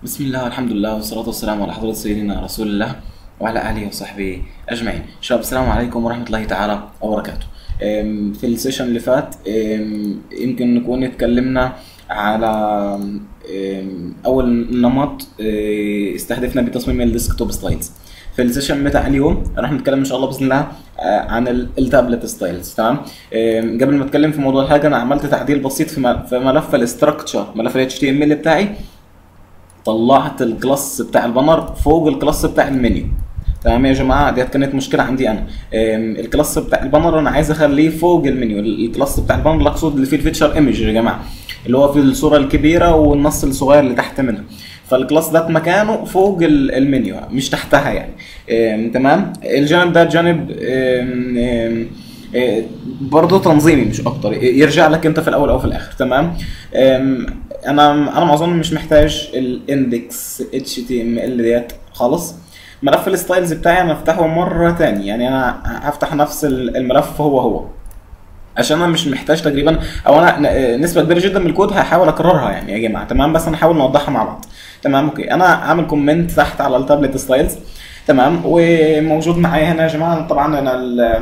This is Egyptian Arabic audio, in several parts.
بسم الله والحمد لله والصلاة والسلام على حضرة سيدنا رسول الله وعلى آله وصحبه أجمعين شباب السلام عليكم ورحمة الله تعالى وبركاته أم، في السيشن اللي فات أم، يمكن نكون اتكلمنا على أم، أول نمط أه، استهدفنا بتصميم الديسكتوب ستايلز في السيشن بتاع اليوم راح نتكلم ان شاء الله باذن الله آه، عن ال- التابلت ستايلز تمام آم، قبل ما اتكلم في موضوع الحاجه انا عملت تعديل بسيط في م- في ملف الاستراكشر ملف ال HTML بتاعي طلعت الكلاس بتاع البانر فوق الكلاس بتاع المنيو تمام يا جماعه ديت كانت مشكله عندي انا أم، الكلاس بتاع البانر انا عايز اخليه فوق المنيو ال- الكلاس بتاع البانر اللي اقصد اللي فيه الفيتشر ايمج يا جماعه اللي هو في الصوره الكبيره والنص الصغير اللي تحت منها فالكلاس ده مكانه فوق ال- المنيو مش تحتها يعني أم، تمام الجانب ده جانب أم، أم، إيه، برضه تنظيمي مش اكتر يرجع لك انت في الاول او في الاخر تمام أم، انا انا ما اظن مش محتاج الاندكس اتش تي ام ال ديت خالص ملف الستايلز بتاعي انا افتحه مره تاني يعني انا هفتح نفس الملف هو هو عشان انا مش محتاج تقريبا او انا ن- نسبه كبيره جدا من الكود هحاول اكررها يعني يا جماعه تمام بس انا هحاول نوضحها مع بعض تمام اوكي انا عامل كومنت تحت على التابلت ستايلز تمام وموجود معايا هنا يا جماعه طبعا انا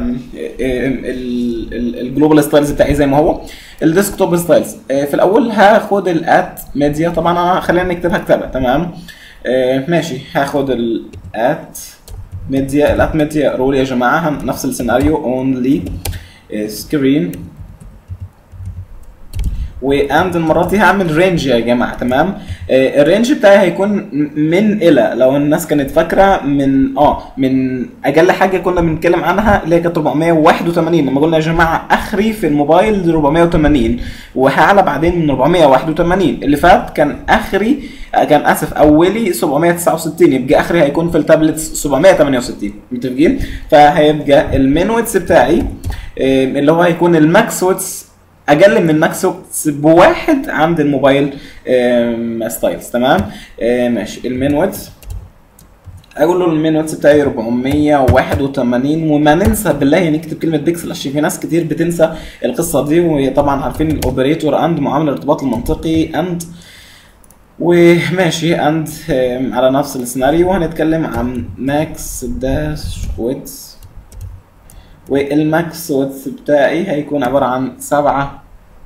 الجلوبال ستايلز بتاعي زي ما هو الديسكتوب ستايلز في الاول هاخد الات ميديا طبعا انا خلينا نكتبها كتابه تمام آه، ماشي هاخد الات ميديا الات ميديا رول يا جماعه هن- نفس السيناريو اونلي سكرين واند المره دي هعمل رينج يا جماعه تمام آه الرينج بتاعي هيكون من الى لو الناس كانت فاكره من اه من اقل حاجه كنا بنتكلم عنها اللي هي كانت 481 لما قلنا يا جماعه اخري في الموبايل 480 وهعلى بعدين من 481 اللي فات كان اخري آه، كان اسف اولي 769 يبقى اخري هيكون في التابلت 768 متفقين فهيبقى المين ويتس بتاعي آه، اللي هو هيكون الماكس ويتس اقل من الماكس ويتس بواحد عند الموبايل آم، ستايلز تمام آه، ماشي المين ويتس اقول له المين ويتس بتاعي 481 وما ننسى بالله نكتب كلمه بيكسل عشان في ناس كتير بتنسى القصه دي وطبعا عارفين الاوبريتور اند معامل الارتباط المنطقي اند وماشي اند آم، على نفس السيناريو وهنتكلم عن ماكس داش ويتس والماكس ويتس بتاعي هيكون عبارة عن سبعة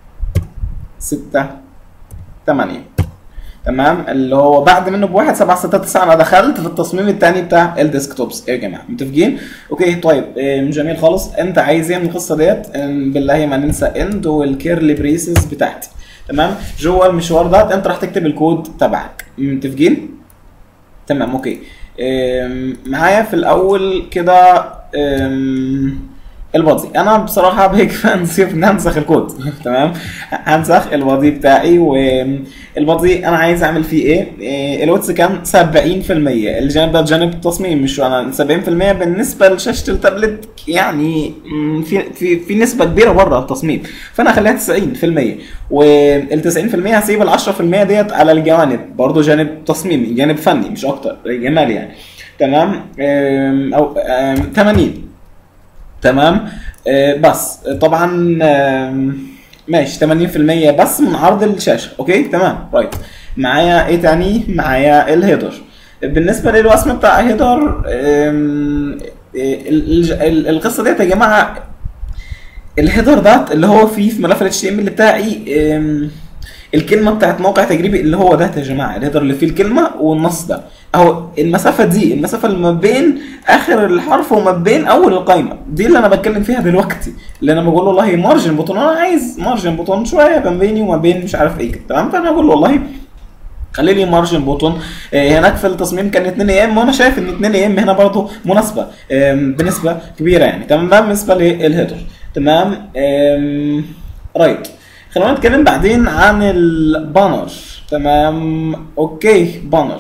ستة تمانية تمام اللي هو بعد منه بواحد سبعة ستة تسعة انا دخلت في التصميم التاني بتاع الديسكتوبس يا جماعة متفقين؟ اوكي طيب ام، جميل خالص انت عايز ايه من القصة ديت ام، بالله ما ننسى اند والكيرلي بريسز بتاعتي تمام جوه المشوار ده انت راح تكتب الكود تبعك متفقين؟ تمام اوكي أم، معايا في الاول كده أم، البادي انا بصراحه بيج فان سيف ان هنسخ الكود تمام هنسخ البادي بتاعي والبادي انا عايز اعمل فيه ايه إيه، الواتس كان 70% الجانب ده جانب التصميم مش انا 70% بالنسبه لشاشه التابلت يعني مم، في في في نسبه كبيره بره التصميم فانا هخليها 90% وال 90% هسيب ال 10% ديت على الجوانب برضه جانب تصميمي جانب فني مش اكتر جمالي يعني تمام أم، او أم، 80 تمام آه، بس طبعا آم، ماشي 80% بس من عرض الشاشه اوكي تمام رايت معايا ايه تاني معايا الهيدر بالنسبه للوسم بتاع هيدر آم، ال- ال- ال- القصه ديت يا جماعه الهيدر ده اللي هو فيه في ملف ال HTML بتاعي آم، الكلمه بتاعت موقع تجريبي اللي هو ده يا جماعه الهيدر اللي فيه الكلمه والنص ده اهو المسافه دي المسافه اللي ما بين اخر الحرف وما بين اول القايمه دي اللي انا بتكلم فيها دلوقتي اللي انا بقول والله مارجن بوتون انا عايز مارجن بوتون شويه ما بيني وما بين مش عارف ايه كده تمام فانا بقول والله خلي لي مارجن بوتون آه، هناك في التصميم كان 2 ام وانا شايف ان 2 ام هنا برضه مناسبه آم، بنسبه كبيره يعني تمام ده بالنسبه للهيدر تمام آم، رايت خلينا نتكلم بعدين عن البانر تمام اوكي بانر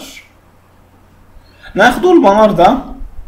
ناخدوا البانر ده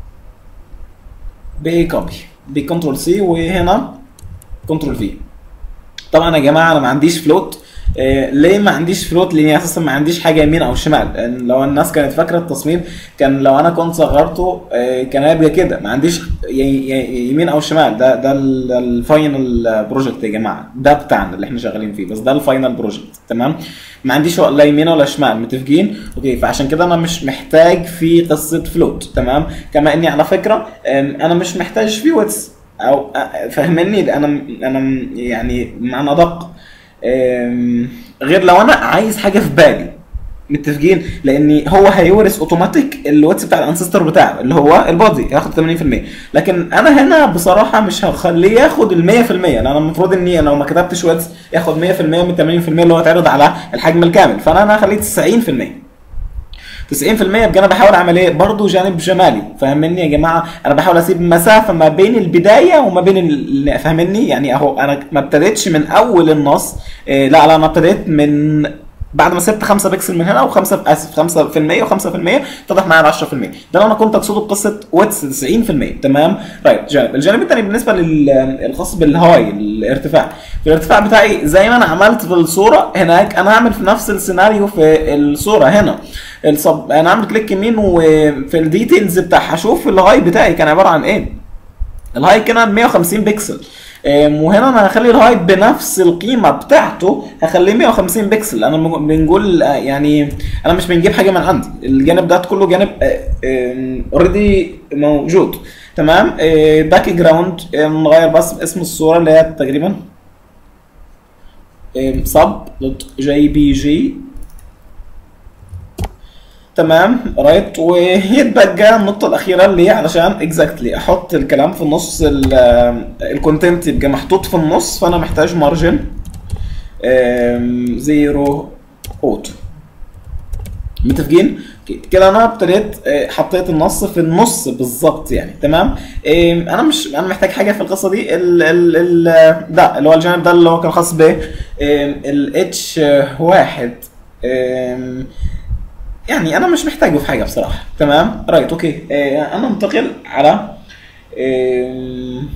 بكوبي بكنترول سي وهنا كنترول في طبعا يا جماعه انا ما عنديش فلوت إيه ليه ما عنديش فلوت لاني اساسا ما عنديش حاجه يمين او شمال لان لو الناس كانت فاكره التصميم كان لو انا كنت صغرته إيه كان هيبقى كده ما عنديش ي- ي- يمين او شمال ده ده ال- الفاينل بروجكت يا جماعه ده بتاعنا اللي احنا شغالين فيه بس ده الفاينل بروجكت تمام ما عنديش لا يمين ولا شمال متفقين اوكي فعشان كده انا مش محتاج في قصه فلوت تمام كما اني على فكره أم، انا مش محتاج في واتس او أ- فهمني انا انا يعني معنى ادق أم، غير لو انا عايز حاجه في بالي متفقين لان هو هيورث اوتوماتيك الواتس بتاع الانسستر بتاعه اللي هو البادي ياخد 80% لكن انا هنا بصراحه مش هخليه ياخد ال 100% لان انا المفروض اني لو ما كتبتش واتس ياخد 100% من 80% اللي هو اتعرض على الحجم الكامل فانا انا هخليه 90% 90% يبقى انا بحاول اعمل ايه برضه جانب جمالي فاهمني يا جماعه انا بحاول اسيب مسافه ما بين البدايه وما بين ال- فاهمني يعني اهو انا ما ابتديتش من اول النص إيه لا لا انا ابتديت من بعد ما سبت 5 بكسل من هنا وخمسه اسف 5% و5% اتضح معايا ال 10% ده اللي انا كنت اقصده بقصه واتس 90% تمام رايت جانب الجانب الثاني بالنسبه للخاص بالهواي الارتفاع في الارتفاع بتاعي زي ما انا عملت في الصوره هناك انا هعمل في نفس السيناريو في الصوره هنا الصب انا عامل كليك يمين وفي الديتيلز بتاعها اشوف الهاي بتاعي كان عباره عن ايه الهاي كان 150 بكسل أم، وهنا انا هخلي الهاي بنفس القيمه بتاعته هخليه 150 بكسل انا مج- بنقول آه، يعني انا مش بنجيب حاجه من عندي الجانب ده كله جانب اوريدي موجود تمام باك جراوند نغير بس اسم الصوره اللي هي تقريبا سب دوت جي بي جي تمام رايت ويتبقى النقطة الأخيرة اللي هي علشان اكزاكتلي أحط الكلام في النص الكونتنت يبقى محطوط في النص فأنا محتاج مارجن زيرو اوتو متفقين؟ أوكي، كده انا ابتديت آه، حطيت النص في النص بالظبط يعني تمام آم، انا مش انا محتاج حاجه في القصه دي ال ال ال ده اللي هو الجانب ده اللي هو كان خاص ب الاتش واحد آم، يعني انا مش محتاجه في حاجه بصراحه تمام رايت اوكي آه، انا انتقل على آم،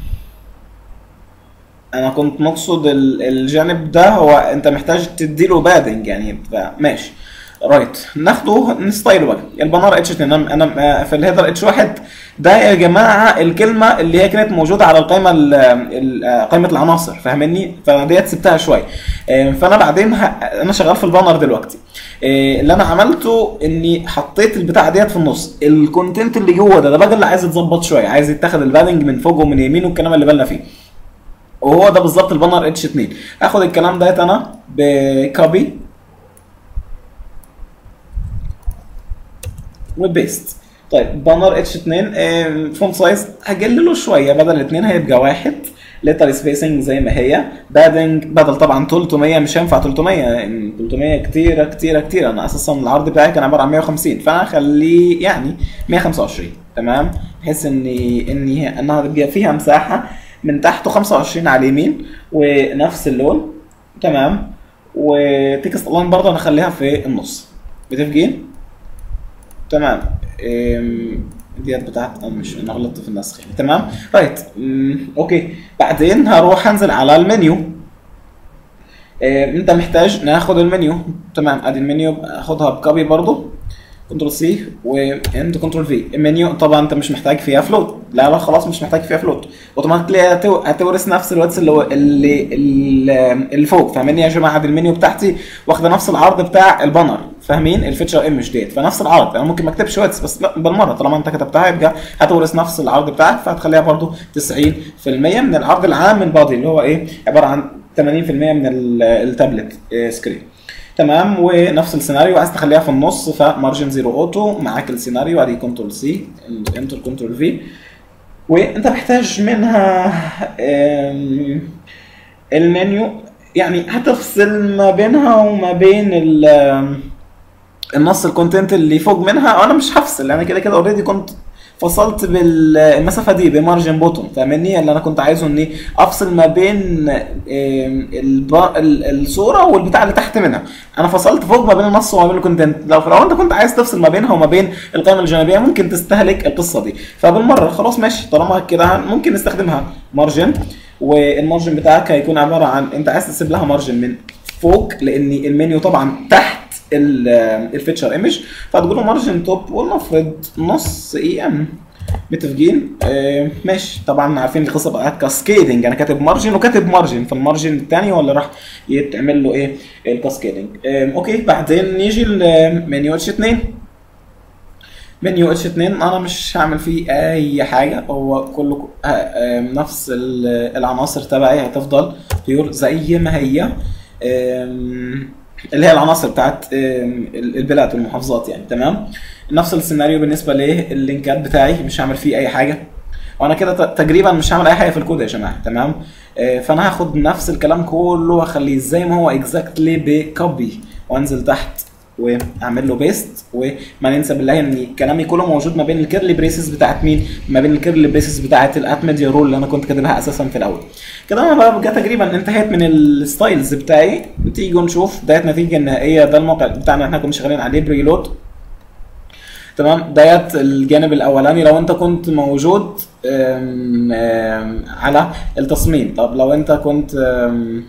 انا كنت مقصد ال- الجانب ده هو انت محتاج تديله بادنج يعني ماشي رايت ناخده نستايله بقى البنار اتش 2 انا انا في الهيدر اتش 1 ده يا جماعه الكلمه اللي هي كانت موجوده على القائمه ال- ال- قائمه العناصر فاهمني فديت سبتها شويه آه، فانا بعدين ه... انا شغال في البانر دلوقتي آه، اللي انا عملته اني حطيت البتاعه ديت في النص الكونتنت اللي جوه ده ده بقى اللي عايز يتظبط شويه عايز يتاخد البادنج من فوق ومن يمين والكلام اللي بالنا فيه وهو ده بالظبط البانر اتش 2 اخد الكلام ديت انا بكوبي وبيست طيب بانر اتش 2 فونت سايز هقلله شويه بدل 2 هيبقى واحد ليتر سبيسنج زي ما هي بادنج بدل طبعا 300 مش هينفع 300 يعني 300 كتيره كتيره كتيره انا اساسا العرض بتاعي كان عباره عن 150 فانا هخليه يعني 125 تمام بحيث ان ان انها تبقى فيها مساحه من تحت 25 على اليمين ونفس اللون تمام وتكست لاين برضه انا اخليها في النص متفقين؟ تمام أم، ديت بتاعت أنا مش انا غلطت في النسخ يعني تمام رايت أم، اوكي بعدين هروح انزل على المنيو أم، انت محتاج ناخد المنيو تمام ادي المنيو اخدها بكوبي برضو كنترول سي وانت كنترول في المنيو طبعا انت مش محتاج فيها فلوت لا لا خلاص مش محتاج فيها فلوت اوتوماتيكلي هتو- هتورث نفس الواتس اللي هو اللي اللي اللي فوق فاهمين يا جماعه دي المنيو بتاعتي واخده نفس العرض بتاع البانر فاهمين الفيتشر ايمج ديت فنفس العرض انا ممكن ما اكتبش واتس بس لا بالمره طالما انت كتبتها يبقى هتورث نفس العرض بتاعك فهتخليها برضو 90% من العرض العام من البادي اللي هو ايه عباره عن 80% من ال- التابلت آه، سكرين تمام ونفس السيناريو عايز تخليها في النص فمارجن زيرو اوتو معاك السيناريو ادي كنترول سي انتر كنترول في وانت محتاج منها آم، المنيو يعني هتفصل ما بينها وما بين ال- آم، النص الكونتنت اللي فوق منها انا مش هفصل انا كده كده اوريدي كنت فصلت بالمسافه دي بمارجن بوتون فاهمني اللي انا كنت عايزه اني افصل ما بين آم، الب- ال- الصوره والبتاع اللي تحت منها انا فصلت فوق ما بين النص وما بين الكونتنت لو لو انت كنت عايز تفصل ما بينها وما بين القائمه الجانبيه ممكن تستهلك القصه دي فبالمره خلاص ماشي طالما كده ممكن نستخدمها مارجن والمارجن بتاعك هيكون عباره عن انت عايز تسيب لها مارجن من فوق لان المنيو طبعا تحت الفيتشر ايمج فهتقول له مارجن توب ولنفرض نص اي ام متفقين آه ماشي طبعا عارفين القصه بقى كاسكيدنج انا كاتب مارجن وكاتب مارجن فالمارجن الثاني ولا راح يتعمل له ايه الكاسكيدنج آه اوكي بعدين نيجي المنيو اتش 2 منيو اتش 2 انا مش هعمل فيه اي حاجه هو كله آه آه نفس ال- العناصر تبعي هتفضل بيور زي ما هي آم، اللي هي العناصر بتاعت آم، البلاد والمحافظات يعني تمام نفس السيناريو بالنسبه لللينكات بتاعي مش هعمل فيه اي حاجه وانا كده ت- تقريبا مش هعمل اي حاجه في الكود يا جماعه تمام آه، فانا هاخد نفس الكلام كله واخليه زي ما هو اكزاكتلي بكوبي وانزل تحت واعمل له بيست وما ننسى بالله ان كلامي كله موجود ما بين الكيرلي بريسز بتاعت مين؟ ما بين الكيرلي بريسز بتاعت الات ميديا رول اللي انا كنت كاتبها اساسا في الاول. كده انا بقى تقريبا انتهيت من الستايلز بتاعي تيجوا نشوف ديت النتيجه النهائيه ده الموقع بتاعنا احنا كنا شغالين عليه بريلود تمام ديت الجانب الاولاني لو انت كنت موجود أم، أم، على التصميم طب لو انت كنت أم،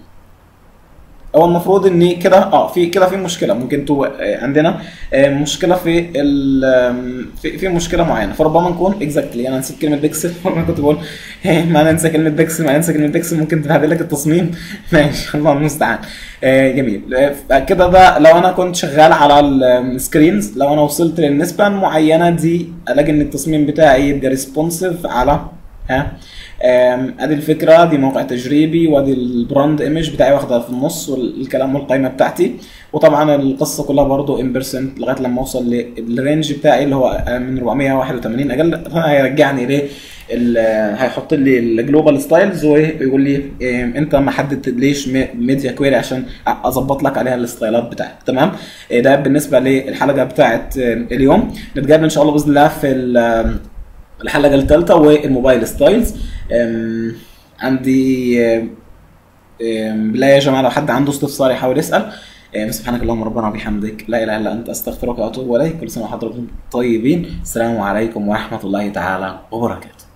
هو المفروض ان كده اه في كده في مشكله ممكن انتوا آه، عندنا آه، مشكله في ال آم، في, في مشكله معينه فربما نكون اكزاكتلي انا نسيت كلمه بيكسل انا كنت بقول إيه، ما ننسى كلمه بيكسل ما ننسى كلمه بيكسل ممكن تبهدل لك التصميم ماشي الله المستعان آه، جميل آه، كده ده لو انا كنت شغال على السكرينز لو انا وصلت للنسبه المعينه دي الاقي ان التصميم بتاعي يبقى ريسبونسيف على ها آم، ادي الفكره دي موقع تجريبي وادي البراند ايمج بتاعي واخدها في النص والكلام والقائمه بتاعتي وطبعا القصه كلها برضو ان بيرسنت لغايه لما اوصل للرينج بتاعي اللي هو من 481 اقل هيرجعني ل ال- هيحط لي الجلوبال ستايلز ويقول لي آم، انت ما حددتليش ميديا كويري عشان اظبط لك عليها الستايلات بتاعتك تمام آه، ده بالنسبه للحلقه بتاعت آم، اليوم نتقابل ان شاء الله باذن الله في ال- الحلقه الثالثه والموبايل ستايلز أم، عندي أم، أم، بالله يا جماعه لو حد عنده استفسار يحاول يسال أم، سبحانك اللهم ربنا وبحمدك لا اله الا انت استغفرك واتوب اليك كل سنه وحضراتكم طيبين السلام عليكم ورحمه الله تعالى وبركاته